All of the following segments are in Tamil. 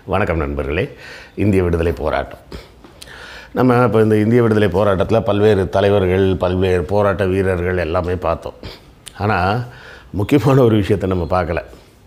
வணக்கம் நண்பர்களே இந்திய விடுதலை போராட்டம் நம்ம இப்போ இந்த இந்திய விடுதலை போராட்டத்தில் பல்வேறு தலைவர்கள் பல்வேறு போராட்ட வீரர்கள் எல்லாமே பார்த்தோம் ஆனால் முக்கியமான ஒரு விஷயத்தை நம்ம பார்க்கல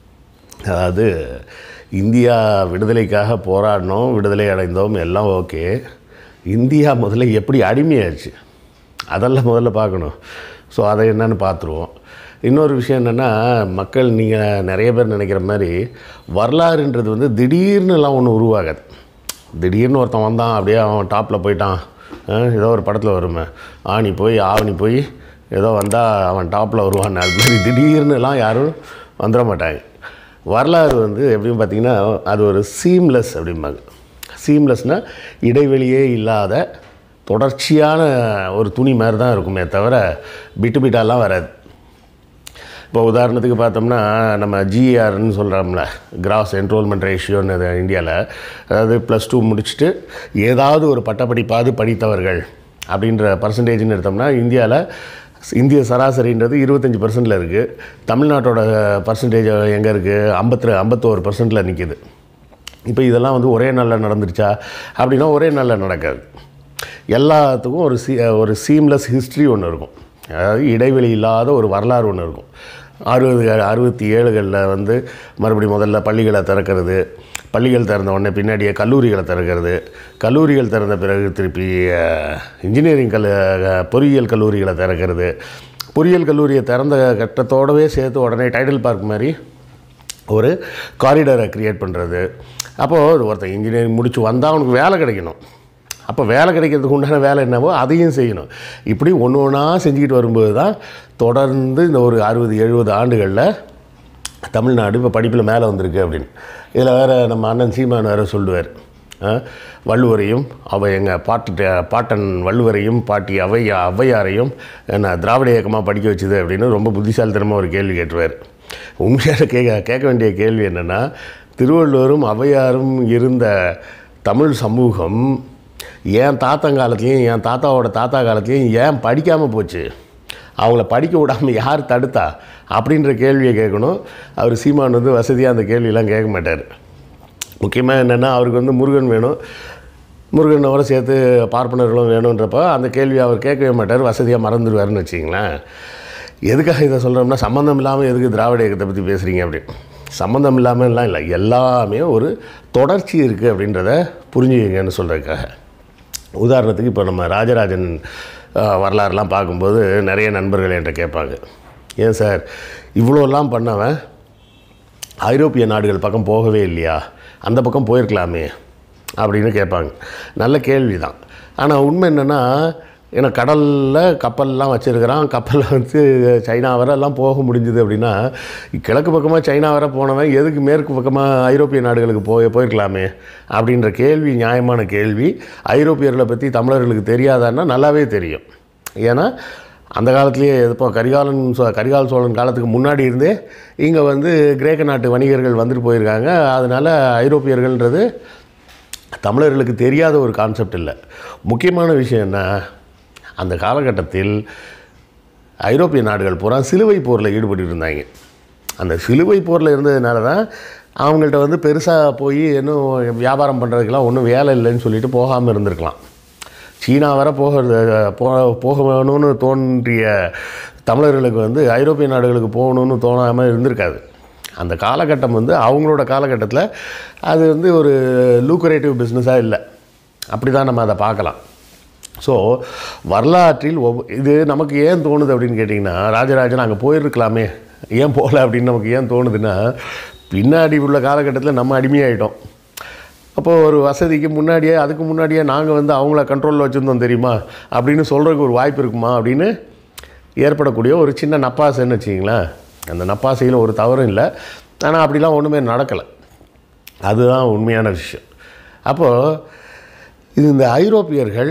அதாவது இந்தியா விடுதலைக்காக போராடினோம் விடுதலை அடைந்தோம் எல்லாம் ஓகே இந்தியா முதல்ல எப்படி அடிமையாச்சு அதெல்லாம் முதல்ல பார்க்கணும் ஸோ அதை என்னன்னு பார்த்துருவோம் இன்னொரு விஷயம் என்னென்னா மக்கள் நீங்கள் நிறைய பேர் நினைக்கிற மாதிரி வரலாறுன்றது வந்து திடீர்னுலாம் ஒன்று உருவாகாது திடீர்னு ஒருத்தன் வந்தான் அப்படியே அவன் டாப்பில் போயிட்டான் அஹ் ஏதோ ஒரு படத்தில் வருமே ஆணி போய் ஆவணி போய் ஏதோ வந்தால் அவன் டாப்பில் வருவான் அது மாதிரி திடீர்னுலாம் யாரும் வந்துட மாட்டாங்க வரலாறு வந்து எப்படின்னு பார்த்தீங்கன்னா அது ஒரு சீம்லெஸ் அப்படிம்பாங்க சீம்லெஸ்னால் இடைவெளியே இல்லாத தொடர்ச்சியான ஒரு துணி மாதிரி தான் இருக்குமே தவிர பிட்டு பிட்டாலாம் வராது இப்போ உதாரணத்துக்கு பார்த்தோம்னா நம்ம ஜிஆர்னு சொல்கிறோம்ல கிராஸ் என்ரோல்மெண்ட் ரேஷியோன்னு இந்தியாவில் அதாவது ப்ளஸ் டூ முடிச்சுட்டு ஏதாவது ஒரு பட்டப்படிப்பாவது படித்தவர்கள் அப்படின்ற பர்சன்டேஜ்னு எடுத்தோம்னா இந்தியாவில் இந்திய சராசரின்றது இருபத்தஞ்சி பர்சன்டில் இருக்குது தமிழ்நாட்டோட பர்சன்டேஜ் எங்கே இருக்குது ஐம்பத்தி ஐம்பத்தோரு பர்சன்டில் நிற்கிது இப்போ இதெல்லாம் வந்து ஒரே நாளில் நடந்துருச்சா அப்படின்னா ஒரே நாளில் நடக்காது எல்லாத்துக்கும் ஒரு சீ ஒரு சீம்லெஸ் ஹிஸ்ட்ரி ஒன்று இருக்கும் அதாவது இடைவெளி இல்லாத ஒரு வரலாறு ஒன்று இருக்கும் அறுபது அறுபத்தி ஏழுகளில் வந்து மறுபடியும் முதல்ல பள்ளிகளை திறக்கிறது பள்ளிகள் திறந்த உடனே பின்னாடியே கல்லூரிகளை திறக்கிறது கல்லூரிகள் திறந்த பிறகு திருப்பி அஹ், இன்ஜினியரிங் கல் அஹ், பொறியியல் கல்லூரிகளை திறக்கிறது பொறியியல் கல்லூரியை திறந்த கட்டத்தோடவே சேர்த்து உடனே டைட்டில் பார்க் மாதிரி ஒரு காரிடரை க்ரியேட் பண்ணுறது அப்போது ஒருத்தன் இன்ஜினியரிங் முடிச்சு வந்தால் அவனுக்கு வேலை கிடைக்கணும் அப்போ வேலை கிடைக்கிறதுக்கு உண்டான வேலை என்னவோ அதையும் செய்யணும் இப்படி ஒன்று ஒன்றா செஞ்சுக்கிட்டு வரும்போது தான் தொடர்ந்து இந்த ஒரு அறுபது எழுபது ஆண்டுகளில் தமிழ்நாடு இப்போ படிப்பில் மேலே வந்திருக்கு அப்படின்னு இதில் வேறு நம்ம அண்ணன் சீமான் வேறு சொல்லுவார் அஹ், வள்ளுவரையும் அவை எங்கள் பாட்டு பாட்டன் வள்ளுவரையும் பாட்டி அவை ஔவையாரையும் என்ன திராவிட இயக்கமாக படிக்க வச்சுது அப்படின்னு ரொம்ப புத்திசாலித்தனமாக ஒரு கேள்வி கேட்டுருவார் உண்மையாக கேட்க கேட்க வேண்டிய கேள்வி என்னென்னா திருவள்ளுவரும் ஔவையாரும் இருந்த தமிழ் சமூகம் என் தாத்தங்காலத்துலேயும் என் தாத்தாவோட தாத்தா காலத்துலேயும் ஏன் படிக்காமல் போச்சு அவங்கள படிக்க விடாமல் யார் தடுத்தா அப்படின்ற கேள்வியை கேட்கணும் அவர் சீமான் வந்து வசதியாக அந்த கேள்வியெல்லாம் கேட்க மாட்டார் முக்கியமாக என்னென்னா அவருக்கு வந்து முருகன் வேணும் முருகனோட சேர்த்து பார்ப்பனர்களும் வேணுன்றப்போ அந்த கேள்வி அவர் கேட்கவே மாட்டார் வசதியாக மறந்துடுவார்னு வச்சிங்களேன் எதுக்காக இதை சொல்கிறோம்னா சம்மந்தம் இல்லாமல் எதுக்கு திராவிட இயக்கத்தை பற்றி பேசுகிறீங்க அப்படி சம்மந்தம் இல்லாமல்லாம் இல்லை எல்லாமே ஒரு தொடர்ச்சி இருக்குது அப்படின்றத புரிஞ்சுக்கங்கன்னு சொல்கிறதுக்காக உதாரணத்துக்கு இப்போ நம்ம ராஜராஜன் அஹ், வரலாறுலாம் பார்க்கும்போது நிறைய நண்பர்கள் என்கிட்ட கேட்பாங்க ஏன் சார் இவ்வளோலாம் பண்ணவன் ஐரோப்பிய நாடுகள் பக்கம் போகவே இல்லையா அந்த பக்கம் போயிருக்கலாமே அப்படின்னு கேட்பாங்க நல்ல கேள்வி தான் ஆனால் உண்மை என்னென்னா ஏன்னா கடலில் கப்பல்லாம் வச்சுருக்கிறான் கப்பலில் வந்து சைனா வரை எல்லாம் போக முடிஞ்சுது அப்படின்னா கிழக்கு பக்கமாக சைனா வரை போனவன் எதுக்கு மேற்கு பக்கமாக ஐரோப்பிய நாடுகளுக்கு போய் போயிருக்கலாமே அப்படின்ற கேள்வி நியாயமான கேள்வி ஐரோப்பியர்களை பற்றி தமிழர்களுக்கு தெரியாதான்னா நல்லாவே தெரியும் ஏன்னா அந்த காலத்துலேயே இப்போ கரிகாலன் சோ கரிகால சோழன் காலத்துக்கு முன்னாடி இருந்தே இங்கே வந்து கிரேக்க நாட்டு வணிகர்கள் வந்துட்டு போயிருக்காங்க அதனால் ஐரோப்பியர்கள்ன்றது தமிழர்களுக்கு தெரியாத ஒரு கான்செப்ட் இல்லை முக்கியமான விஷயம் என்ன அந்த காலகட்டத்தில் ஐரோப்பிய நாடுகள் பூரா சிலுவை போரில் ஈடுபட்டு இருந்தாங்க அந்த சிலுவை போரில் இருந்ததுனால தான் அவங்கள்ட்ட வந்து பெருசாக போய் இன்னும் வியாபாரம் பண்ணுறதுக்கெல்லாம் ஒன்றும் வேலை இல்லைன்னு சொல்லிட்டு போகாமல் இருந்திருக்கலாம் சீனா வர போகிறது போ போக வேணும்னு தோன்றிய தமிழர்களுக்கு வந்து ஐரோப்பிய நாடுகளுக்கு போகணும்னு தோணாமல் இருந்திருக்காது அந்த காலகட்டம் வந்து அவங்களோட காலகட்டத்தில் அது வந்து ஒரு லூக்கரேட்டிவ் பிஸ்னஸாக இல்லை அப்படி தான் நம்ம அதை பார்க்கலாம் ஸோ வரலாற்றில் ஒவ் இது நமக்கு ஏன் தோணுது அப்படின்னு கேட்டிங்கன்னா ராஜராஜன் அங்கே போயிருக்கலாமே ஏன் போகல அப்படின்னு நமக்கு ஏன் தோணுதுன்னா பின்னாடி உள்ள காலகட்டத்தில் நம்ம அடிமையாயிட்டோம் அப்போது ஒரு வசதிக்கு முன்னாடியே அதுக்கு முன்னாடியே நாங்கள் வந்து அவங்கள கண்ட்ரோலில் வச்சுருந்தோம் தெரியுமா அப்படின்னு சொல்கிறதுக்கு ஒரு வாய்ப்பு இருக்குமா அப்படின்னு ஏற்படக்கூடிய ஒரு சின்ன நப்பாசைன்னு வச்சிங்களேன் அந்த நப்பாசையில் ஒரு தவறும் இல்லை ஆனால் அப்படிலாம் ஒன்றுமே நடக்கலை அதுதான் உண்மையான விஷயம் அப்போது இது இந்த ஐரோப்பியர்கள்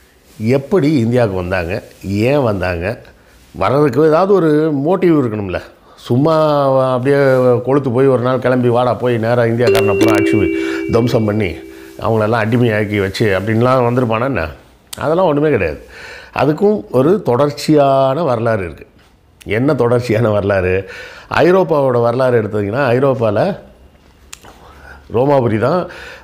எப்படி இந்தியாவுக்கு வந்தாங்க ஏன் வந்தாங்க வர்றதுக்கு ஏதாவது ஒரு மோட்டிவ் இருக்கணும்ல சும்மா அப்படியே கொளுத்து போய் ஒரு நாள் கிளம்பி வாடா போய் நேராக இந்தியாக்காரனை பூரா அடிச்சு துவம்சம் பண்ணி அவங்களெல்லாம் அடிமையாக்கி வச்சு அப்படின்லாம் வந்திருப்பானா என்ன அதெல்லாம் ஒன்றுமே கிடையாது அதுக்கும் ஒரு தொடர்ச்சியான வரலாறு இருக்குது என்ன தொடர்ச்சியான வரலாறு ஐரோப்பாவோட வரலாறு எடுத்தீங்கன்னா ஐரோப்பாவில் ரோமாபுரி தான்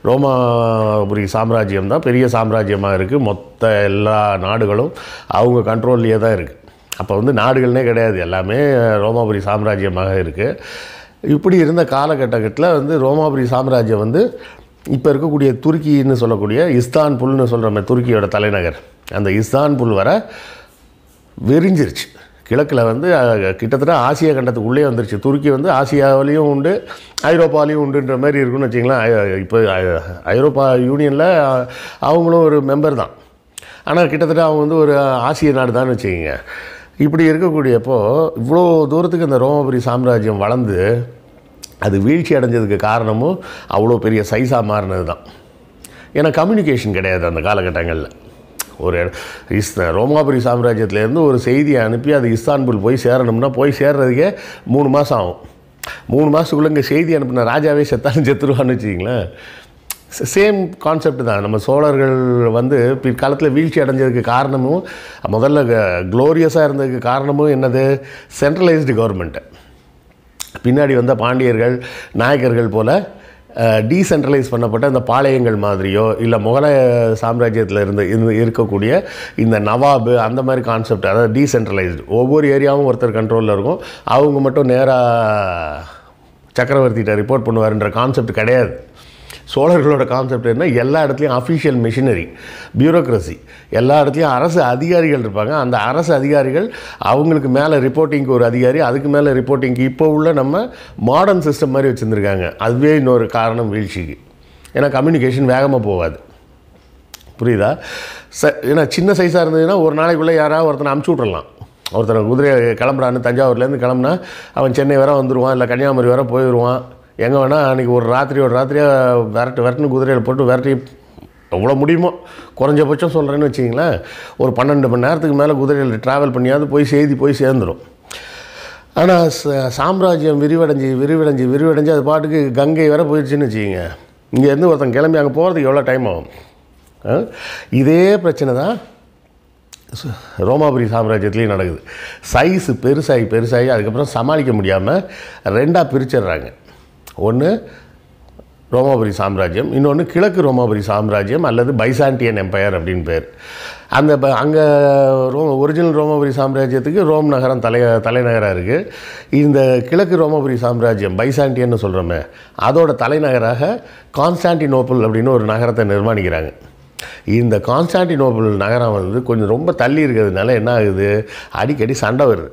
ரோமாபுரி சாம்ராஜ்யம் தான் பெரிய சாம்ராஜ்யமாக இருக்குது மொத்த எல்லா நாடுகளும் அவங்க கண்ட்ரோல்லையே தான் இருக்குது அப்போ வந்து நாடுகள்னே கிடையாது எல்லாமே ரோமாபுரி சாம்ராஜ்யமாக இருக்குது இப்படி இருந்த காலகட்டத்தில் வந்து ரோமாபுரி சாம்ராஜ்யம் வந்து இப்போ இருக்கக்கூடிய துருக்கின்னு சொல்லக்கூடிய இஸ்தான்புல்னு சொல்கிறோமே துருக்கியோட தலைநகர் அந்த இஸ்தான்புல் வர விரிஞ்சிருச்சு கிழக்கில் வந்து அஹ், கிட்டத்தட்ட ஆசியா கண்டத்துக்கு உள்ளே வந்துருச்சு துருக்கி வந்து ஆசியாவிலையும் உண்டு ஐரோப்பாலையும் உண்டுன்ற மாதிரி இருக்குன்னு வச்சிங்களேன் ஐ- இப்போ ஐ- ஐரோப்பா யூனியனில் அவங்களும் ஒரு மெம்பர் தான் ஆனால் கிட்டத்தட்ட அவங்க வந்து ஒரு ஆசிய நாடு தான் வச்சுக்கோங்க இப்படி இருக்கக்கூடியப்போ இவ்வளோ தூரத்துக்கு இந்த ரோமபுரி சாம்ராஜ்யம் வளர்ந்து அது வீழ்ச்சி அடைஞ்சதுக்கு காரணமும் அவ்வளோ பெரிய சைஸாக மாறினது தான் ஏன்னா கம்யூனிகேஷன் கிடையாது அந்த காலகட்டங்களில் ஒரு இஸ் ரோமாபுரி சாம்ராஜ்யத்திலேருந்து ஒரு செய்தியை அனுப்பி அது இஸ்தான்புல் போய் சேரணும்னா போய் சேர்றதுக்கே மூணு மாதம் ஆகும் மூணு மாதத்துக்குள்ளே இங்கே செய்தி அனுப்பின ராஜாவே செத்தாலும் செத்துருவான்னு வச்சிங்களேன் சேம் கான்செப்ட் தான் நம்ம சோழர்கள் வந்து பிற்காலத்தில் வீழ்ச்சி அடைஞ்சதுக்கு காரணமும் முதல்ல க்ளோரியஸாக இருந்ததுக்கு காரணமும் என்னது சென்ட்ரலைஸ்டு கவர்மெண்ட்டு பின்னாடி வந்த பாண்டியர்கள் நாயக்கர்கள் போல் டீசென்ட்ரலைஸ் பண்ணப்பட்ட இந்த பாளையங்கள் மாதிரியோ இல்லை முகலாய சாம்ராஜ்யத்தில் இருந்து இருந்து இருக்கக்கூடிய இந்த நவாபு அந்த மாதிரி கான்செப்ட் அதாவது டீசென்ட்ரலைஸ்டு ஒவ்வொரு ஏரியாவும் ஒருத்தர் கண்ட்ரோலில் இருக்கும் அவங்க மட்டும் நேராக சக்கரவர்த்திகிட்ட ரிப்போர்ட் பண்ணுவாருன்ற கான்செப்ட் கிடையாது சோழர்களோட கான்செப்ட் என்ன எல்லா இடத்துலையும் அஃபிஷியல் மிஷினரி பியூரோக்ரஸி எல்லா இடத்துலையும் அரசு அதிகாரிகள் இருப்பாங்க அந்த அரசு அதிகாரிகள் அவங்களுக்கு மேலே ரிப்போர்ட்டிங்க்கு ஒரு அதிகாரி அதுக்கு மேலே ரிப்போர்ட்டிங்க்கு இப்போ உள்ள நம்ம மாடர்ன் சிஸ்டம் மாதிரி வச்சுருந்துருக்காங்க அதுவே இன்னொரு காரணம் வீழ்ச்சிக்கு ஏன்னா கம்யூனிகேஷன் வேகமாக போகாது புரியுதா ச ஏன்னா சின்ன சைஸாக இருந்ததுன்னா ஒரு நாளைக்குள்ளே யாராவது ஒருத்தனை அமுச்சு விட்றலாம் ஒருத்தனை குதிரை கிளம்புறான்னு தஞ்சாவூர்லேருந்து கிளம்புனா அவன் சென்னை வர வந்துடுவான் இல்லை கன்னியாகுமரி வர போயிடுவான் எங்கே வேணால் அன்றைக்கி ஒரு ராத்திரி ஒரு ராத்திரியாக விரட்டு விரட்டுன்னு குதிரையில் போட்டு விரட்டி எவ்வளோ முடியுமோ குறைஞ்சபட்சம் சொல்கிறேன்னு வச்சிங்களேன் ஒரு பன்னெண்டு மணி நேரத்துக்கு மேலே குதிரையில் ட்ராவல் பண்ணியாவது போய் செய்தி போய் சேர்ந்துடும் ஆனால் ச- சாம்ராஜ்யம் விரிவடைஞ்சு விரிவடைஞ்சு விரிவடைஞ்சு அது பாட்டுக்கு கங்கை வர போயிடுச்சுன்னு வச்சுக்கிங்க இங்கேருந்து ஒருத்தன் கிளம்பி அங்கே போகிறதுக்கு எவ்வளோ டைம் ஆகும் ஆ? இதே பிரச்சனை தான் சு- ரோமாபுரி சாம்ராஜ்யத்துலேயும் நடக்குது சைஸு பெருசாகி பெருசாகி அதுக்கப்புறம் சமாளிக்க முடியாமல் ரெண்டாக பிரிச்சிடுறாங்க ஒன்று ரோமாபுரி சாம்ராஜ்யம் இன்னொன்று கிழக்கு ரோமாபுரி சாம்ராஜ்யம் அல்லது பைசாண்டியன் எம்பையர் அப்படின்னு பேர் அந்த ப அங்கே ரோ ஒரிஜினல் ரோமாபுரி சாம்ராஜ்யத்துக்கு ரோம் நகரம் தலை தலைநகராக இருக்குது இந்த கிழக்கு ரோமாபுரி சாம்ராஜ்யம் பைசாண்டியன்னு சொல்கிறோமே அதோட தலைநகராக கான்ஸ்டான்டினோப்பிள் அப்படின்னு ஒரு நகரத்தை நிர்மாணிக்கிறாங்க இந்த கான்ஸ்டான்டினோப்பிள் நகரம் வந்து கொஞ்சம் ரொம்ப தள்ளி இருக்கிறதுனால என்ன ஆகுது அடிக்கடி சண்டை வருது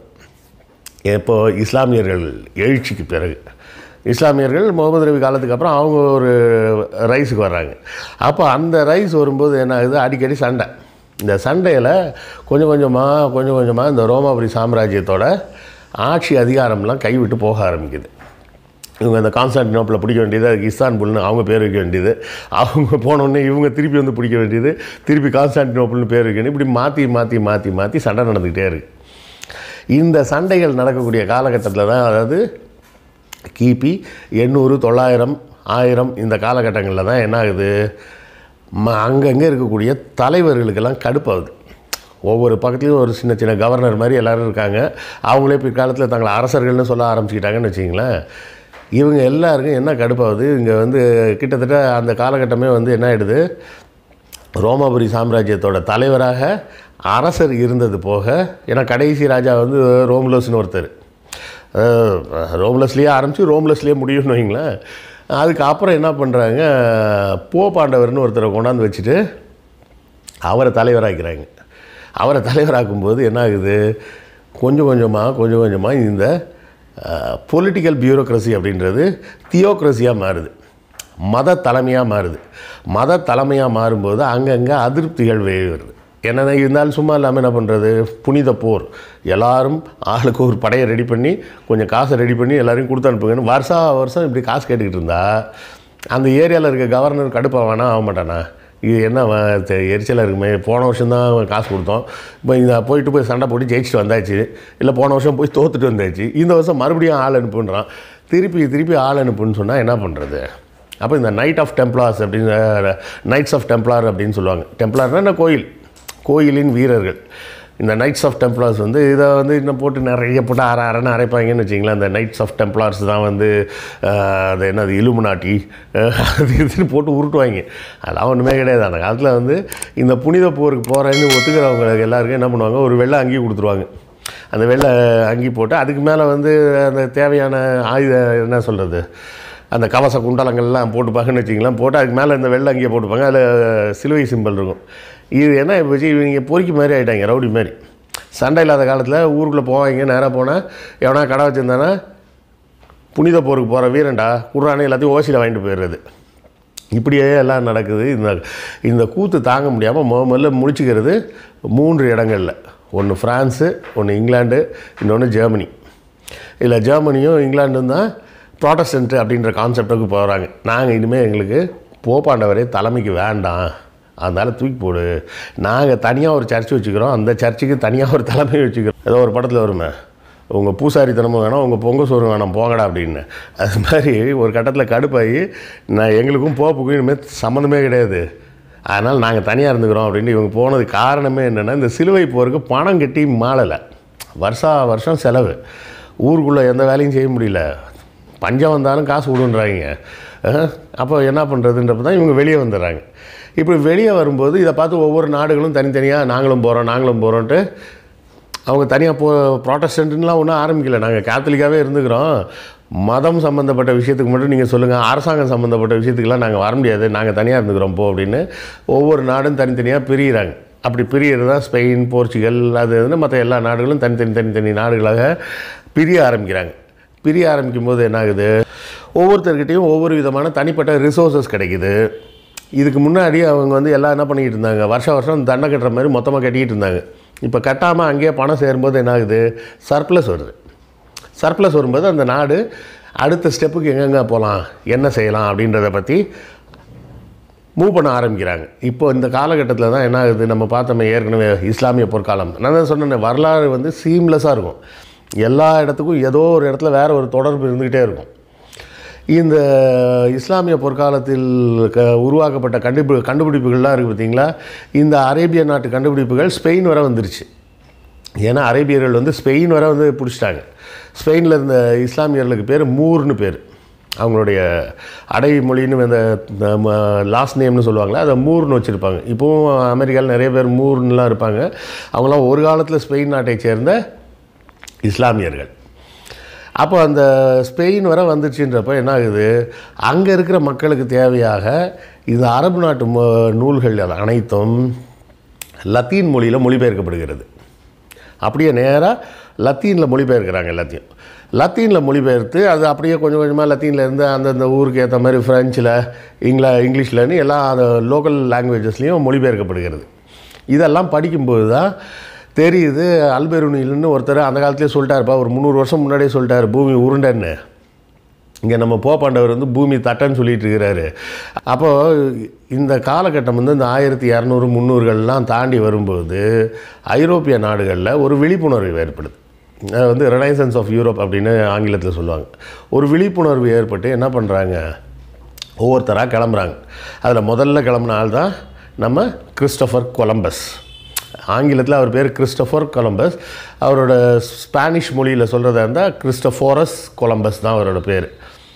எப்போ இஸ்லாமியர்கள் எழுச்சிக்கு பிறகு இஸ்லாமியர்கள் முகமது நபி காலத்துக்கு அப்புறம் அவங்க ஒரு ரைஸுக்கு வர்றாங்க அப்போ அந்த ரைஸ் வரும்போது என்ன ஆகுது அடிக்கடி சண்டை இந்த சண்டையில் கொஞ்சம் கொஞ்சமாக கொஞ்சம் கொஞ்சமாக இந்த ரோமாபுரி சாம்ராஜ்யத்தோட ஆட்சி அதிகாரம்லாம் கைவிட்டு போக ஆரம்பிக்குது இவங்க அந்த கான்ஸ்டான்டினோப்பில் பிடிக்க வேண்டியது அதுக்கு இஸ்தான்புல்னு அவங்க பேர் வைக்க வேண்டியது அவங்க போனோடனே இவங்க திருப்பி வந்து பிடிக்க வேண்டியது திருப்பி கான்ஸ்டான்டினோப்பிள்னு பேர் வைக்கணும் இப்படி மாற்றி மாற்றி மாற்றி மாற்றி சண்டை நடந்துக்கிட்டே இருக்குது இந்த சண்டைகள் நடக்கக்கூடிய காலகட்டத்தில் தான் அதாவது கிபி எண்ணூறு தொள்ளாயிரம் ஆயிரம் இந்த காலகட்டங்களில் தான் என்ன ஆகுது ம அங்கங்கே இருக்கக்கூடிய தலைவர்களுக்கெல்லாம் கடுப்பாகுது ஒவ்வொரு பக்கத்துலேயும் ஒரு சின்ன சின்ன கவர்னர் மாதிரி எல்லோரும் இருக்காங்க அவங்களே பிற்காலத்தில் தங்களை அரசர்கள்னு சொல்ல ஆரம்பிச்சுக்கிட்டாங்கன்னு வச்சிங்களேன் இவங்க எல்லாருக்கும் என்ன கடுப்பாகுது இங்கே வந்து கிட்டத்தட்ட அந்த காலகட்டமே வந்து என்ன ஆகிடுது ரோமாபுரி சாம்ராஜ்யத்தோட தலைவராக அரசர் இருந்தது போக ஏன்னா கடைசி ராஜா வந்து ரோம்லஸ்னு ஒருத்தர் அஹ், ரோம்லஸ்லேயே ஆரம்பித்து ரோம்லஸ்லேயே முடியும்னு வைங்களேன் அதுக்கு அப்புறம் என்ன பண்ணுறாங்க போ பாண்டவர்னு ஒருத்தரை கொண்டாந்து வச்சுட்டு அவரை தலைவராக்கிறாங்க அவரை தலைவராக்கும்போது என்ன ஆகுது கொஞ்சம் கொஞ்சமாக கொஞ்சம் கொஞ்சமாக இந்த பொலிட்டிக்கல் பியூரோக்ரஸி அப்படின்றது தியோக்ரஸியாக மாறுது மத தலைமையாக மாறுது மத தலைமையாக மாறும்போது அங்கங்கே அதிருப்திகள் வருது என்னென்ன இருந்தாலும் சும்மா இல்லாமல் என்ன பண்ணுறது புனித போர் எல்லாரும் ஆளுக்கு ஒரு படையை ரெடி பண்ணி கொஞ்சம் காசை ரெடி பண்ணி எல்லாரையும் கொடுத்து அனுப்புங்கன்னு வருஷா வருஷம் இப்படி காசு கேட்டுக்கிட்டு இருந்தா அந்த ஏரியாவில் இருக்க கவர்னர் கடுப்பாக வேணா ஆக மாட்டானா இது என்ன வ- தெ- எரிச்சலாக இருக்குமே போன வருஷம் தான் காசு கொடுத்தோம் இப்போ இந்த போயிட்டு போய் சண்டை போட்டு ஜெயிச்சுட்டு வந்தாச்சு இல்லை போன வருஷம் போய் தோத்துட்டு வந்தாச்சு இந்த வருஷம் மறுபடியும் ஆள் அனுப்புன்றான் திருப்பி திருப்பி ஆள் அனுப்புன்னு சொன்னால் என்ன பண்ணுறது அப்போ இந்த நைட் ஆஃப் டெம்ப்ளார்ஸ் அப்படின்னு நைட்ஸ் ஆஃப் டெம்ப்ளார் அப்படின்னு சொல்லுவாங்க டெம்ப்ளார்னா என்ன கோயில் கோயிலின் வீரர்கள் இந்த நைட்ஸ் ஆஃப் டெம்ப்ளார்ஸ் வந்து இதை வந்து இன்னும் போட்டு நிறைய போட்டு அரை அரைன்னு அரைப்பாங்கன்னு வச்சிங்களேன் அந்த நைட்ஸ் ஆஃப் டெம்ப்ளார்ஸ் தான் வந்து ஆஹ், அது என்னது இலுமினாட்டி அது இதுன்னு போட்டு உருட்டுவாங்க அதெல்லாம் ஒன்றுமே கிடையாது அந்த காலத்தில் வந்து இந்த புனித போருக்கு போகிறேன்னு ஒத்துக்கிறவங்களுக்கு எல்லாருக்கும் என்ன பண்ணுவாங்க ஒரு வெள்ளை அங்கி கொடுத்துருவாங்க அந்த வெள்ளை அங்கி போட்டு அதுக்கு மேலே வந்து அந்த தேவையான ஆயுத என்ன சொல்கிறது அந்த கவச குண்டலங்கள்லாம் போட்டுப்பாங்கன்னு வச்சிங்களேன் போட்டு அதுக்கு மேலே இந்த வெள்ளை அங்கியை போட்டுப்பாங்க அதில் சிலுவை சிம்பல் இருக்கும் இது என்ன இப்போ இவங்க பொறுக்கி மாதிரி ஆகிட்டாங்க ரவுடி மாதிரி சண்டை இல்லாத காலத்தில் ஊருக்குள்ளே போவாங்க நேராக போனால் எவனா கடை வச்சுருந்தானா புனித போருக்கு போகிற வீரன்டா குர்ரானே எல்லாத்தையும் ஓசியில் வாங்கிட்டு போயிடுறது இப்படியே எல்லாம் நடக்குது இந்த இந்த கூத்து தாங்க முடியாமல் முத முதல்ல முடிச்சுக்கிறது மூன்று இடங்களில் ஒன்று ஃப்ரான்ஸு ஒன்று இங்கிலாந்து இன்னொன்று ஜெர்மனி இல்லை ஜெர்மனியும் இங்கிலாண்டும் தான் ப்ராட்டஸ்டன்ட் அப்படின்ற கான்செப்டுக்கு போகிறாங்க நாங்கள் இனிமேல் எங்களுக்கு போப்பாண்டவரே தலைமைக்கு வேண்டாம் அதனால் தூக்கி போடு நாங்கள் தனியாக ஒரு சர்ச் வச்சுக்கிறோம் அந்த சர்ச்சுக்கு தனியாக ஒரு தலைமை வச்சுக்கிறோம் ஏதோ ஒரு படத்தில் வருமே உங்கள் பூசாரித்தனமும் வேணாம் உங்கள் பொங்க சோறு வேணாம் போங்கடா அப்படின்னு அது மாதிரி ஒரு கட்டத்தில் கடுப்பாகி நான் எங்களுக்கும் போப்புக்கும் இனிமேல் சம்மந்தமே கிடையாது அதனால் நாங்கள் தனியாக இருந்துக்கிறோம் அப்படின்னு இவங்க போனது காரணமே என்னென்னா இந்த சிலுவை போருக்கு பணம் கட்டி மாளலை வருஷா வருஷம் செலவு ஊருக்குள்ளே எந்த வேலையும் செய்ய முடியல பஞ்சம் வந்தாலும் காசு விடுன்றாங்க அஹ், அப்போ என்ன பண்ணுறதுன்றப்ப தான் இவங்க வெளியே வந்துடுறாங்க இப்படி வெளியே வரும்போது இதை பார்த்து ஒவ்வொரு நாடுகளும் தனித்தனியாக நாங்களும் போகிறோம் நாங்களும் போகிறோன்ட்டு அவங்க தனியாக போ ப்ராட்டஸ்டன்ட்லாம் ஒன்றும் ஆரம்பிக்கல நாங்கள் கேத்தலிக்காகவே இருந்துக்கிறோம் மதம் சம்மந்தப்பட்ட விஷயத்துக்கு மட்டும் நீங்கள் சொல்லுங்கள் அரசாங்கம் சம்மந்தப்பட்ட விஷயத்துக்கெல்லாம் நாங்கள் வர முடியாது நாங்கள் தனியாக இருந்துக்கிறோம் போ அப்படின்னு ஒவ்வொரு நாடும் தனித்தனியாக பிரிகிறாங்க அப்படி பிரியறது தான் ஸ்பெயின் போர்ச்சுகல் அது இதுன்னு மற்ற எல்லா நாடுகளும் தனித்தனி தனித்தனி நாடுகளாக பிரிய ஆரம்பிக்கிறாங்க பிரிய ஆரம்பிக்கும் போது என்ன ஆகுது ஒவ்வொருத்தர்கிட்டையும் ஒவ்வொரு விதமான தனிப்பட்ட ரிசோர்ஸஸ் கிடைக்குது இதுக்கு முன்னாடி அவங்க வந்து எல்லாம் என்ன பண்ணிக்கிட்டு இருந்தாங்க வருஷம் வருஷம் தண்டை கட்டுற மாதிரி மொத்தமாக கட்டிக்கிட்டு இருந்தாங்க இப்போ கட்டாமல் அங்கேயே பணம் சேரும்போது என்ன ஆகுது சர்ப்ளஸ் வருது சர்ப்ளஸ் வரும்போது அந்த நாடு அடுத்த ஸ்டெப்புக்கு எங்கெங்கே போகலாம் என்ன செய்யலாம் அப்படின்றத பற்றி மூவ் பண்ண ஆரம்பிக்கிறாங்க இப்போ இந்த காலகட்டத்தில் தான் என்ன ஆகுது நம்ம பார்த்தோமே ஏற்கனவே இஸ்லாமிய பொற்காலம் நான் தான் சொன்னேன் வரலாறு வந்து சீம்லெஸ்ஸாக இருக்கும் எல்லா இடத்துக்கும் ஏதோ ஒரு இடத்துல வேற ஒரு தொடர்பு இருந்துக்கிட்டே இருக்கும் இந்த இஸ்லாமிய பொற்காலத்தில் க உருவாக்கப்பட்ட கண்டுபி கண்டுபிடிப்புகள்லாம் இருக்குது பார்த்தீங்களா இந்த அரேபிய நாட்டு கண்டுபிடிப்புகள் ஸ்பெயின் வரை வந்துருச்சு ஏன்னா அரேபியர்கள் வந்து ஸ்பெயின் வரை வந்து பிடிச்சிட்டாங்க ஸ்பெயினில் இருந்த இஸ்லாமியர்களுக்கு பேர் மூர்னு பேர் அவங்களுடைய அடைமொழின்னு இந்த லாஸ்ட் நேம்னு சொல்லுவாங்களே அதை மூர்னு வச்சுருப்பாங்க இப்போவும் அமெரிக்காவில் நிறைய பேர் மூர்னுலாம் இருப்பாங்க அவங்களாம் ஒரு காலத்தில் ஸ்பெயின் நாட்டை சேர்ந்த இஸ்லாமியர்கள் அப்போ அந்த ஸ்பெயின் வரை வந்துச்சுன்றப்ப என்ன ஆகுது அங்கே இருக்கிற மக்களுக்கு தேவையாக இந்த அரபு நாட்டு மொ- நூல்கள் அனைத்தும் லத்தீன் மொழியில் மொழிபெயர்க்கப்படுகிறது அப்படியே நேராக லத்தீனில் மொழிபெயர்க்கிறாங்க எல்லாத்தையும் லத்தீனில் மொழிபெயர்த்து அது அப்படியே கொஞ்சம் கொஞ்சமாக லத்தீனில் இருந்து அந்தந்த ஊருக்கு ஏற்ற மாதிரி ஃப்ரெஞ்சில் இங்கிலா இங்கிலீஷ்லன்னு எல்லா அந்த லோக்கல் லாங்குவேஜஸ்லேயும் மொழிபெயர்க்கப்படுகிறது இதெல்லாம் படிக்கும்போது தான் தெரியுது அல்பெருனில்னு ஒருத்தர் அந்த காலத்திலே சொல்லிட்டாருப்பா ஒரு முந்நூறு வருஷம் முன்னாடியே சொல்லிட்டாரு பூமி உருண்டைன்னு இங்கே நம்ம போப்பாண்டவர் வந்து பூமி தட்டன்னு சொல்லிட்டு இருக்கிறாரு அப்போது இந்த காலகட்டம் வந்து இந்த ஆயிரத்தி இரநூறு முந்நூறுகள்லாம் தாண்டி வரும்போது ஐரோப்பிய நாடுகளில் ஒரு விழிப்புணர்வு ஏற்படுது அது வந்து ரெனைசன்ஸ் ஆஃப் யூரோப் அப்படின்னு ஆங்கிலத்தில் சொல்லுவாங்க ஒரு விழிப்புணர்வு ஏற்பட்டு என்ன பண்ணுறாங்க ஒவ்வொருத்தராக கிளம்புறாங்க அதில் முதல்ல கிளம்புன ஆள் தான் நம்ம கிறிஸ்டோஃபர் கொலம்பஸ் ஆங்கிலத்தில் அவர் பேர் கிறிஸ்டோஃபர் கொலம்பஸ் அவரோட ஸ்பானிஷ் மொழியில் சொல்கிறதா இருந்தால் கிறிஸ்டோஃபோரஸ் கொலம்பஸ் தான் அவரோட பேர்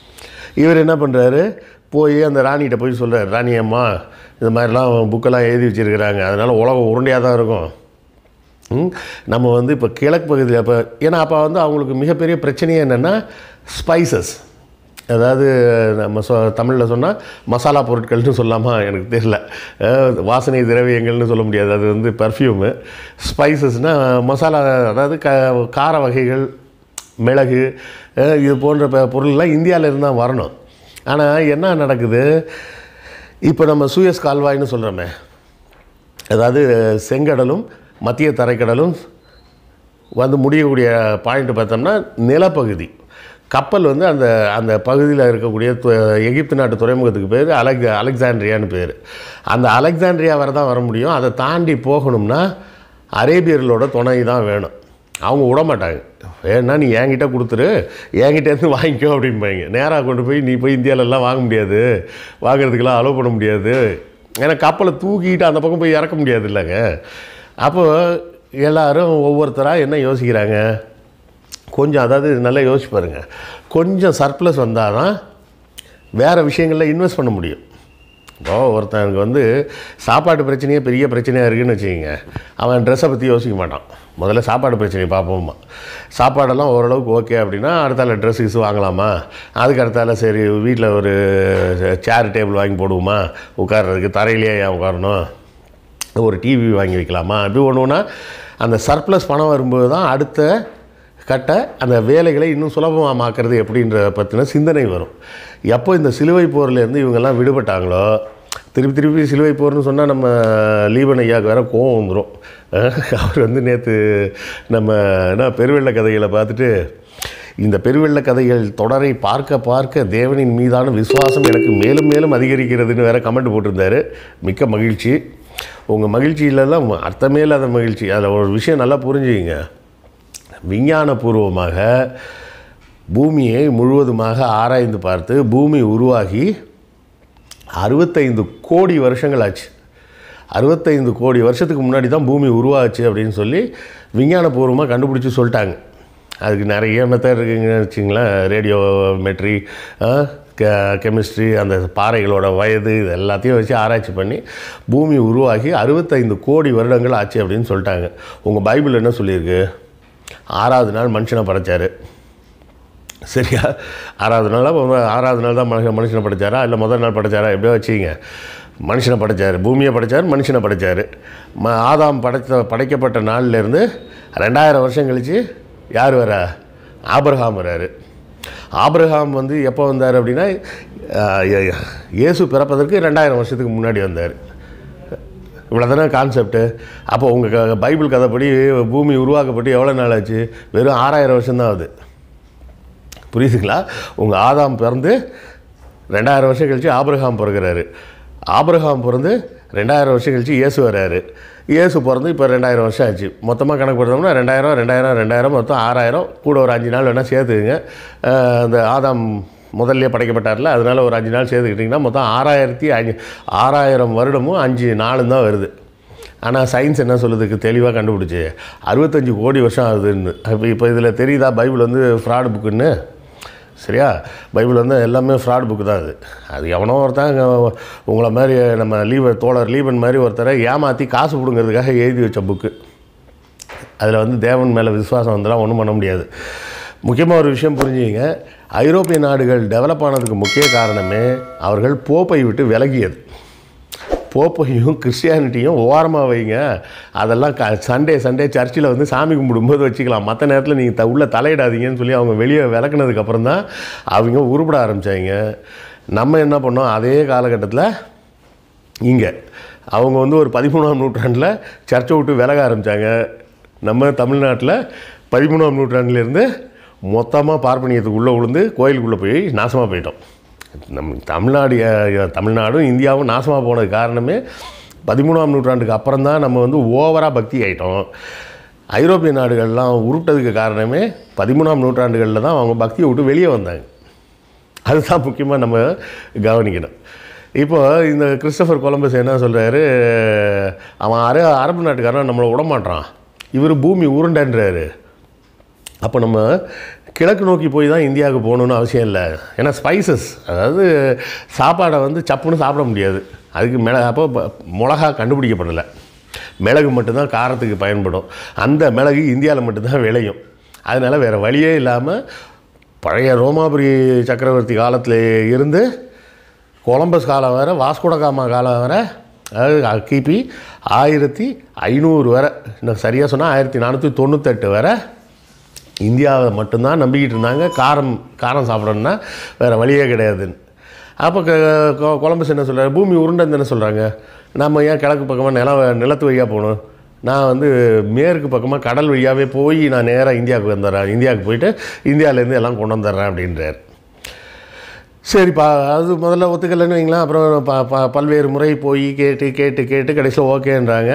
இவர் என்ன பண்ணுறாரு போய் அந்த ராணிகிட்ட போய் சொல்கிறார் ராணி அம்மா இந்த மாதிரிலாம் புக்கெல்லாம் எழுதி வச்சுருக்கிறாங்க அதனால் உலகம் உருண்டையாக தான் இருக்கும் ம், நம்ம வந்து இப்போ கிழக்கு பகுதியில் இப்போ ஏன்னா அப்போ வந்து அவங்களுக்கு மிகப்பெரிய பிரச்சனையே என்னென்னா ஸ்பைசஸ் அதாவது நம்ம சொ தமிழில் சொன்னால் மசாலா பொருட்கள்னு சொல்லாமா எனக்கு தெரியல அஹ், வாசனை திரவியங்கள்னு சொல்ல முடியாது அது வந்து பர்ஃப்யூமு ஸ்பைசஸ்னால் மசாலா அதாவது க கார வகைகள் மிளகு அஹ், இது போன்ற ப- பொருள்லாம் இந்தியாவில் இருந்து தான் வரணும் ஆனால் என்ன நடக்குது இப்போ நம்ம சூயஸ் கால்வாய்னு சொல்கிறோமே அதாவது செங்கடலும் மத்திய தரைக்கடலும் வந்து முடியக்கூடிய பாயிண்ட் பார்த்தோம்னா நிலப்பகுதி கப்பல் வந்து அந்த அந்த பகுதியில் இருக்கக்கூடிய து- எகிப்து நாட்டு துறைமுகத்துக்கு பேர் அலெக் அலெக்சாண்ட்ரியான்னு பேர் அந்த அலெக்சாண்ட்ரியா வரை தான் வர முடியும் அதை தாண்டி போகணும்னா அரேபியர்களோட துணை தான் வேணும் அவங்க விட மாட்டாங்க வேணா நீ என்கிட்ட கொடுத்துரு என்கிட்டேருந்து வாங்கிக்கோ அப்படிம்பாங்க நேராக கொண்டு போய் நீ போய் இந்தியாவிலலாம் வாங்க முடியாது வாங்குறதுக்கெல்லாம் அலோவ் பண்ண முடியாது ஏன்னா கப்பலை தூக்கிட்டு அந்த பக்கம் போய் இறக்க முடியாது இல்லைங்க அப்போ எல்லாரும் ஒவ்வொருத்தராக என்ன யோசிக்கிறாங்க கொஞ்சம் அதாவது நல்லா யோசிச்சு பாருங்க கொஞ்சம் சர்ப்ளஸ் வந்தால் தான் வேறு விஷயங்களில் இன்வெஸ்ட் பண்ண முடியும் இப்போ ஒருத்தனுக்கு வந்து சாப்பாட்டு பிரச்சனையே பெரிய பிரச்சனையாக இருக்குன்னு வச்சுக்கோங்க அவன் ட்ரெஸ்ஸை பற்றி யோசிக்க மாட்டான் முதல்ல சாப்பாடு பிரச்சனையை பார்ப்போமா சாப்பாடெல்லாம் ஓரளவுக்கு ஓகே அப்படின்னா அடுத்தால ட்ரெஸ் கிஸ் வாங்கலாமா அதுக்கு அடுத்தால சரி வீட்டில் ஒரு சேர் டேபிள் வாங்கி போடுவோமா உட்கார்றதுக்கு தரையிலேயே ஏன் உட்காரணும் ஒரு டிவி வாங்கி வைக்கலாமா அப்படி ஒன்று ஒன்றா அந்த சர்ப்ளஸ் பணம் வரும்போது தான் அடுத்த கட்ட அந்த வேலைகளை இன்னும் சுலபமாக மாக்கிறது எப்படின்ற பற்றின சிந்தனை வரும் எப்போ இந்த சிலுவை போர்லேருந்து இவங்கெல்லாம் விடுபட்டாங்களோ திருப்பி திருப்பி சிலுவை போர்னு சொன்னால் நம்ம லீபன் ஐயாவுக்கு வேற கோவம் வந்துடும் அவர் வந்து நேற்று நம்ம என்ன பெருவெள்ள கதைகளை பார்த்துட்டு இந்த பெருவெள்ள கதைகள் தொடரை பார்க்க பார்க்க தேவனின் மீதான விசுவாசம் எனக்கு மேலும் மேலும் அதிகரிக்கிறதுன்னு வேற கமெண்ட் போட்டிருந்தாரு மிக்க மகிழ்ச்சி உங்கள் மகிழ்ச்சியிலலாம் அர்த்தமே இல்லாத மகிழ்ச்சி அதில் ஒரு விஷயம் நல்லா புரிஞ்சுக்கிங்க விஞ்ஞானபூர்வமாக பூமியை முழுவதுமாக ஆராய்ந்து பார்த்து பூமி உருவாகி அறுபத்தைந்து கோடி வருஷங்கள் ஆச்சு அறுபத்தைந்து கோடி வருஷத்துக்கு முன்னாடி தான் பூமி உருவாச்சு அப்படின்னு சொல்லி விஞ்ஞானபூர்வமாக கண்டுபிடிச்சி சொல்லிட்டாங்க அதுக்கு நிறைய மெத்தட் இருக்குங்கன்னு வச்சுங்களேன் ரேடியோ மெட்ரி கெ கெமிஸ்ட்ரி அந்த பாறைகளோட வயது இது எல்லாத்தையும் வச்சு ஆராய்ச்சி பண்ணி பூமி உருவாகி அறுபத்தைந்து கோடி வருடங்கள் ஆச்சு அப்படின்னு சொல்லிட்டாங்க உங்கள் பைபிள் என்ன சொல்லியிருக்கு ஆறாவது நாள் மனுஷனை படைச்சாரு சரியா ஆறாவது நாள் ஆறாவது நாள் தான் மனுஷன் மனுஷனை படைச்சாரா இல்லை முதல் நாள் படைச்சாரா எப்படியோ வச்சுக்கிங்க மனுஷனை படைச்சார் பூமியை படைச்சார் மனுஷனை படைச்சார் ம ஆதாம் படைத்த படைக்கப்பட்ட நாள்லேருந்து ரெண்டாயிரம் வருஷம் கழித்து யார் வரா ஆபிரகாம் வராரு ஆபிரகாம் வந்து எப்போ வந்தார் அப்படின்னா அஹ், இயே- இயேசு பிறப்பதற்கு ரெண்டாயிரம் வருஷத்துக்கு முன்னாடி வந்தார் இவ்வளோதானே கான்செப்ட்டு அப்போ உங்கள் பைபிள் கதைப்படி பூமி உருவாக்கப்பட்டு எவ்வளோ நாள் ஆச்சு வெறும் ஆறாயிரம் வருஷம்தான் ஆகுது புரியுதுங்களா உங்கள் ஆதாம் பிறந்து ரெண்டாயிரம் வருஷம் கழித்து ஆபிரகாம் பிறகுறாரு ஆபிரகாம் பிறந்து ரெண்டாயிரம் வருஷம் கழித்து இயேசு வர்றாரு இயேசு பிறந்து இப்போ ரெண்டாயிரம் வருஷம் ஆச்சு மொத்தமாக கணக்கு போட்டோம்னா ரெண்டாயிரம் ரெண்டாயிரம் ரெண்டாயிரம் மொத்தம் ஆறாயிரம் கூட ஒரு அஞ்சு நாள் வேணால் சேர்த்துக்குங்க அஹ் அந்த ஆதாம் முதல்ல படைக்கப்பட்டார்ல அதனால ஒரு அஞ்சு நாள் சேர்த்துக்கிட்டிங்கன்னா மொத்தம் ஆறாயிரத்தி அஞ்சு ஆறாயிரம் வருடமும் அஞ்சு நாளும் தான் வருது ஆனால் சயின்ஸ் என்ன சொல்லுதுக்கு தெளிவாக கண்டுபிடிச்சி அறுபத்தஞ்சு கோடி வருஷம் ஆகுதுன்னு இப்போ இப்போ இதில் தெரியுதா பைபிள் வந்து ஃப்ராடு புக்குன்னு சரியா பைபிள் வந்து எல்லாமே ஃப்ராட் புக்கு தான் அது அது எவனோ ஒருத்தன் இங்க உங்களை மாதிரி நம்ம லீவ தோழர் லீபன் மாதிரி ஒருத்தரை ஏமாற்றி காசு பிடுங்கிறதுக்காக எழுதி வச்ச புக்கு அதில் வந்து தேவன் மேலே விசுவாசம் வந்துலாம் ஒன்றும் பண்ண முடியாது முக்கியமாக ஒரு விஷயம் புரிஞ்சுங்க ஐரோப்பிய நாடுகள் டெவலப் ஆனதுக்கு முக்கிய காரணமே அவர்கள் போப்பை விட்டு விலகியது போப்பையும் கிறிஸ்டியானிட்டியும் ஓரமாக வைங்க அதெல்லாம் க சண்டே சண்டே சர்ச்சில் வந்து சாமி கும்பிடும்போது வச்சுக்கலாம் மற்ற நேரத்தில் நீங்கள் த உள்ளே தலையிடாதீங்கன்னு சொல்லி அவங்க வெளியே விளக்குனதுக்கப்புறம் தான் அவங்க உருப்பட ஆரம்பித்தாங்க நம்ம என்ன பண்ணோம் அதே காலகட்டத்தில் இங்கே அவங்க வந்து ஒரு பதிமூணாம் நூற்றாண்டில் சர்ச்சை விட்டு விலக ஆரம்பித்தாங்க நம்ம தமிழ்நாட்டில் பதிமூணாம் நூற்றாண்டுலேருந்து மொத்தமாக பார்ப்பனியத்துக்கு உள்ளே விழுந்து கோயிலுக்குள்ளே போய் நாசமாக போயிட்டோம் நம் தமிழ்நாடு அஹ், தமிழ்நாடும் இந்தியாவும் நாசமாக போனது காரணமே பதிமூணாம் நூற்றாண்டுக்கு அப்புறம் தான் நம்ம வந்து ஓவராக பக்தி ஆயிட்டோம் ஐரோப்பிய நாடுகள்லாம் உருட்டதுக்கு காரணமே பதிமூணாம் நூற்றாண்டுகளில் தான் அவங்க பக்தியை விட்டு வெளியே வந்தாங்க அதுதான் முக்கியமாக நம்ம கவனிக்கணும் இப்போ இந்த கிறிஸ்டபர் கொலம்பஸ் என்ன சொல்கிறாரு அவன் அர அரபு நாட்டுக்காரன் நம்மளை விடமாட்டான் இவர் பூமி உருண்டைன்றாரு அப்போ நம்ம கிழக்கு நோக்கி போய் தான் இந்தியாவுக்கு போகணுன்னு அவசியம் இல்லை ஏன்னா ஸ்பைசஸ் அதாவது சாப்பாடை வந்து சப்புன்னு சாப்பிட முடியாது அதுக்கு மிளகு அப்போ ப- மிளகா கண்டுபிடிக்கப்படலை மிளகு மட்டும்தான் காரத்துக்கு பயன்படும் அந்த மிளகு இந்தியாவில் மட்டும்தான் விளையும் அதனால் வேறு வழியே இல்லாமல் பழைய ரோமாபுரி சக்கரவர்த்தி காலத்தில் இருந்து கொலம்பஸ் காலம் வரை வாஸ்கோடகாமா காலம் வரை அதாவது கிபி ஆயிரத்தி ஐநூறு வரை இன்னும் சரியாக சொன்னால் ஆயிரத்தி நானூற்றி தொண்ணூத்தெட்டு வரை இந்தியாவை மட்டும்தான் நம்பிக்கிட்டு இருந்தாங்க காரம் காரம் சாப்பிடணுன்னா வேறு வழியே கிடையாதுன்னு அப்போ க- கொ- கொலம்பஸ் என்ன சொல்கிறாரு பூமி உருண்டைன்னு தானே சொல்கிறாங்க நம்ம ஏன் கிழக்கு பக்கமாக நில நிலத்து வழியாக போகணும் நான் வந்து மேற்கு பக்கமாக கடல் வழியாகவே போய் நான் நேராக இந்தியாவுக்கு வந்துடுறேன் இந்தியாவுக்கு போயிட்டு இந்தியாவிலேருந்து எல்லாம் கொண்டு வந்துடுறேன் அப்படின்றார் சரிப்பா அது முதல்ல ஒத்துக்கலைன்னு வைங்களேன் அப்புறம் ப ப பல்வேறு முறை போய் கேட்டு கேட்டு கேட்டு கடைசியில் ஓகேன்றாங்க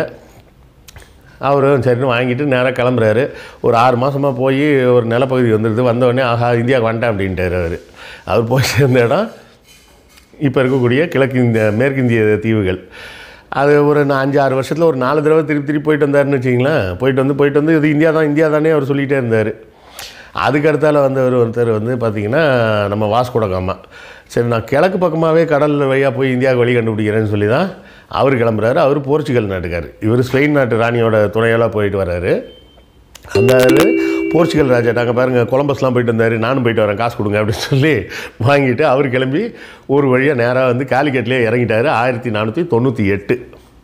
அவரும் சரின்னு வாங்கிட்டு நேராக கிளம்புறாரு ஒரு ஆறு மாதமாக போய் ஒரு நிலப்பகுதி வந்துடுது வந்தவொடனே ஆஹா இந்தியாவுக்கு வந்துட்டேன் அப்படின்ட்டார் அவர் அவர் போய் சேர்ந்த இடம் இப்போ இருக்கக்கூடிய கிழக்கு இந்திய மேற்கிந்திய தீவுகள் அது ஒரு நா- அஞ்சு ஆறு வருஷத்தில் ஒரு நாலு தடவை திருப்பி திருப்பி போயிட்டு வந்தாருன்னு வச்சிங்களேன் போயிட்டு வந்து போயிட்டு வந்து இது இந்தியா தான் இந்தியா தானே அவர் சொல்லிகிட்டே இருந்தார் அதுக்கு அடுத்தால வந்தவர் ஒருத்தர் வந்து பார்த்திங்கன்னா நம்ம வாஸ்கோட காமா சரி நான் கிழக்கு பக்கமாகவே கடல் வழியாக போய் இந்தியாவுக்கு வழி கண்டுபிடிக்கிறேன்னு சொல்லி தான் அவர் கிளம்புறாரு அவர் போர்ச்சுகல் நாட்டுக்கார் இவர் ஸ்பெயின் நாட்டு ராணியோட துணையெல்லாம் போயிட்டு வர்றாரு அந்த ஆளு போர்ச்சுகல் ராஜா நாங்கள் பாருங்கள் கொலம்பஸ்லாம் போயிட்டு வந்தார் நானும் போயிட்டு வரேன் காசு கொடுங்க அப்படின்னு சொல்லி வாங்கிட்டு அவர் கிளம்பி ஒரு வழியாக நேராக வந்து காலிக்கட்லேயே இறங்கிட்டார் ஆயிரத்தி நானூற்றி தொண்ணூற்றி எட்டு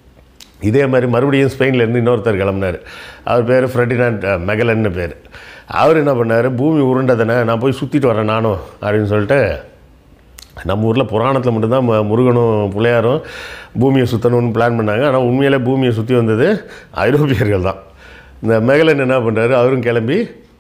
இதே மாதிரி மறுபடியும் ஸ்பெயின்லேருந்து இன்னொருத்தர் கிளம்புனார் அவர் பேர் ஃப்ரெடினாண்ட் மெகலன்னு பேர் அவர் என்ன பண்ணார் பூமி உருண்டதானே நான் போய் சுற்றிட்டு வரேன் நானும் அப்படின்னு சொல்லிட்டு நம்ம ஊரில் புராணத்தில் மட்டும்தான் ம- முருகனும் பிள்ளையாரும் பூமியை சுற்றணும்னு பிளான் பண்ணாங்க ஆனால் உண்மையிலே பூமியை சுற்றி வந்தது ஐரோப்பியர்கள் தான் இந்த மெகலன் என்ன பண்ணுறாரு அவரும் கிளம்பி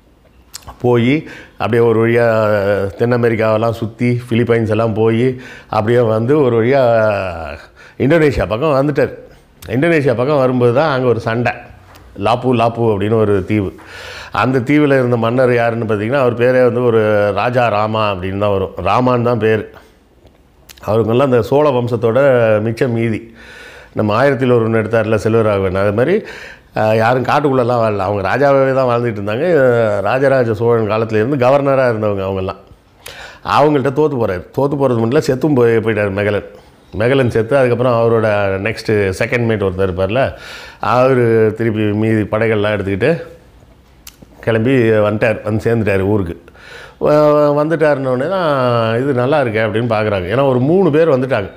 போய் அப்படியே ஒரு வழியாக தென் அமெரிக்காவெல்லாம் சுற்றி பிலிப்பைன்ஸ் எல்லாம் போய் அப்படியே வந்து ஒரு வழியாக இந்தோனேஷியா பக்கம் வந்துட்டார் இந்தோனேஷியா பக்கம் வரும்போது தான் அங்கே ஒரு சண்டை லாப்பு லாப்பு அப்படின்னு ஒரு தீவு அந்த தீவில் இருந்த மன்னர் யாருன்னு பார்த்தீங்கன்னா அவர் பேரே வந்து ஒரு ராஜா ராமா அப்படின்னு தான் வரும் ராமான்னு தான் பேர் அவருங்கெல்லாம் அந்த சோழ வம்சத்தோட மிச்ச மீதி நம்ம ஆயிரத்தில் ஒருவன் எடுத்தார்ல செல்வராகவன் அது மாதிரி அஹ், யாரும் காட்டுக்குள்ளெல்லாம் வாழல அவங்க ராஜாவே தான் வாழ்ந்துட்டு இருந்தாங்க அஹ், ராஜராஜ சோழன் காலத்துல இருந்து கவர்னராக இருந்தவங்க அவங்கெல்லாம் அவங்கள்ட்ட தோற்று போகிறார் தோற்று போகிறது மட்டும் இல்ல, செத்தும் போய் போயிட்டார் மெகலன் மெகலன் செத்து அதுக்கப்புறம் அவரோட நெக்ஸ்ட்டு செகண்ட் மேட் ஒருத்தர் இருப்பார்ல அவர் திருப்பி மீதி படைகள்லாம் எடுத்துக்கிட்டு கிளம்பி வந்துட்டார் வந்து சேர்ந்துட்டார் ஊருக்கு வ- வந்துட்டாருன்னொடனே தான் இது நல்லா இருக்கே அப்படின்னு பார்க்குறாங்க ஏன்னா ஒரு மூணு பேர் வந்துட்டாங்க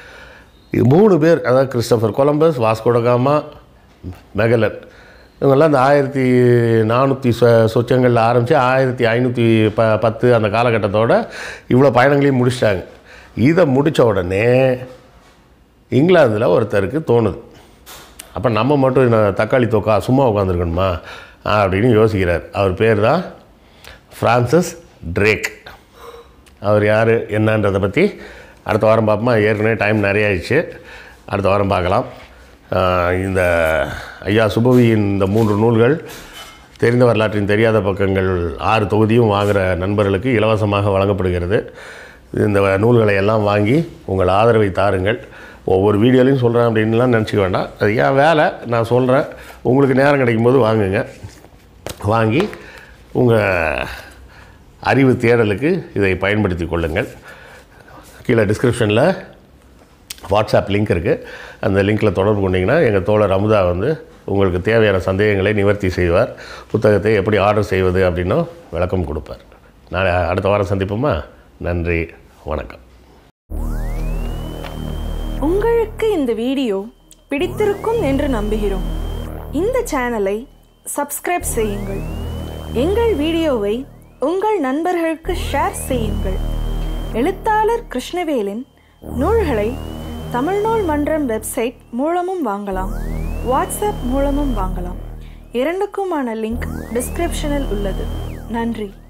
இது மூணு பேர் அதாவது கிறிஸ்டபர் கொலம்பஸ் வாஸ்கோடகாமா மெகலன் இவங்கெல்லாம் இந்த ஆயிரத்தி நானூற்றி சொ சொச்சங்களில் ஆரம்பித்து ஆயிரத்தி ஐநூற்றி ப பத்து அந்த காலகட்டத்தோட இவ்வளோ பயணங்களையும் முடிச்சிட்டாங்க இதை முடித்த உடனே இங்கிலாந்தில் ஒருத்தருக்கு தோணுது அப்போ நம்ம மட்டும் நான் தக்காளி தொக்கா சும்மா உட்காந்துருக்கணுமா அப்படின்னு யோசிக்கிறார் அவர் பேர் தான் ஃப்ரான்சிஸ் ட்ரேக் அவர் யார் என்னன்றதை பற்றி அடுத்த வாரம் பார்ப்போமா ஏற்கனவே டைம் நிறைய ஆயிடுச்சு அடுத்த வாரம் பார்க்கலாம் ஆஹ் இந்த ஐயா சுபவியின் இந்த மூன்று நூல்கள் தெரிந்த வரலாற்றின் தெரியாத பக்கங்கள் ஆறு தொகுதியும் வாங்குகிற நண்பர்களுக்கு இலவசமாக வழங்கப்படுகிறது இந்த நூல்களை எல்லாம் வாங்கி உங்கள் ஆதரவை தாருங்கள் ஒவ்வொரு வீடியோலையும் சொல்கிறேன் அப்படின்லாம் நினச்சிக்க வேண்டாம் அது ஏன் வேலை நான் சொல்கிறேன் உங்களுக்கு நேரம் கிடைக்கும்போது வாங்குங்க வாங்கி உங்கள் அறிவு தேடலுக்கு இதை பயன்படுத்தி கொள்ளுங்கள் கீழே டிஸ்கிரிப்ஷனில் வாட்ஸ்அப் லிங்க் இருக்குது அந்த லிங்க்கில் தொடர்பு கொண்டீங்கன்னா எங்கள் தோழர் அமுதா வந்து உங்களுக்கு தேவையான சந்தேகங்களை நிவர்த்தி செய்வார் புத்தகத்தை எப்படி ஆர்டர் செய்வது அப்படின்னும் விளக்கம் கொடுப்பார் நாளை அடுத்த வாரம் சந்திப்போமா நன்றி வணக்கம் உங்களுக்கு இந்த வீடியோ பிடித்திருக்கும் என்று நம்புகிறோம் இந்த சேனலை சப்ஸ்கிரைப் செய்யுங்கள் எங்கள் வீடியோவை உங்கள் நண்பர்களுக்கு ஷேர் செய்யுங்கள் எழுத்தாளர் கிருஷ்ணவேலின் நூல்களை தமிழ்நூல் மன்றம் வெப்சைட் மூலமும் வாங்கலாம் வாட்ஸ்அப் மூலமும் வாங்கலாம் இரண்டுக்குமான லிங்க் டிஸ்கிரிப்ஷனில் உள்ளது நன்றி